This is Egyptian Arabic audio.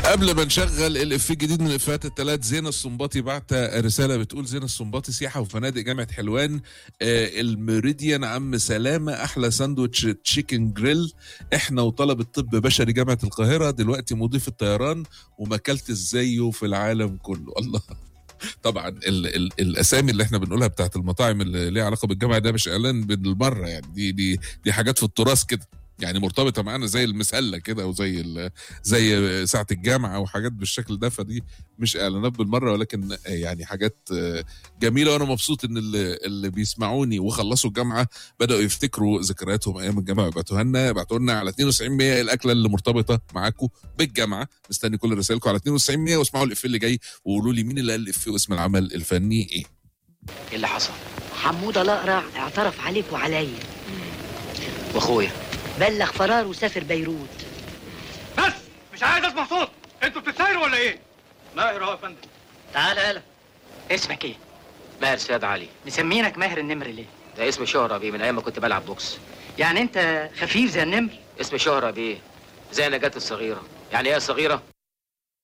قبل ما نشغل الافيه الجديد من افيهات الثلاث زينة السنباطي بعت رسالة بتقول زينة السنباطي سياحة وفنادق جامعة حلوان آه الميريديان عم سلامة أحلى ساندوتش تشيكن جريل احنا وطلب الطب بشري جامعة القاهرة دلوقتي مضيف الطيران وما اكلتش زيه في العالم كله الله طبعا ال ال الاسامي اللي احنا بنقولها بتاعت المطاعم اللي ليها علاقه بالجامعه ده مش اعلان بالمره يعني دي دي دي حاجات في التراث كده يعني مرتبطه معانا زي المسله كده وزي ال- زي ساعه الجامعه وحاجات بالشكل ده فدي مش اعلانات بالمره ولكن يعني حاجات جميله وانا مبسوط ان اللي, اللي بيسمعوني وخلصوا الجامعه بداوا يفتكروا ذكرياتهم ايام الجامعه يبعتوها لنا ابعتوا لنا على 92 100 الاكله اللي مرتبطه معاكم بالجامعه مستني كل رسائلكم على 92 100 واسمعوا الافيه اللي جاي وقولوا لي مين اللي قال الافيه واسم العمل الفني ايه ايه اللي حصل حموده الاقرع اعترف عليك وعليا واخويا بلغ فرار وسافر بيروت بس مش عايز اسمع صوت انتوا بتتسايروا ولا ايه؟ ماهر اهو يا فندم تعال يلا اسمك ايه؟ ماهر سياد علي مسمينك ماهر النمر ليه؟ ده اسم شهرة بيه من ايام ما كنت بلعب بوكس يعني انت خفيف زي النمر؟ اسم شهرة بيه زي نجاة الصغيرة يعني ايه صغيرة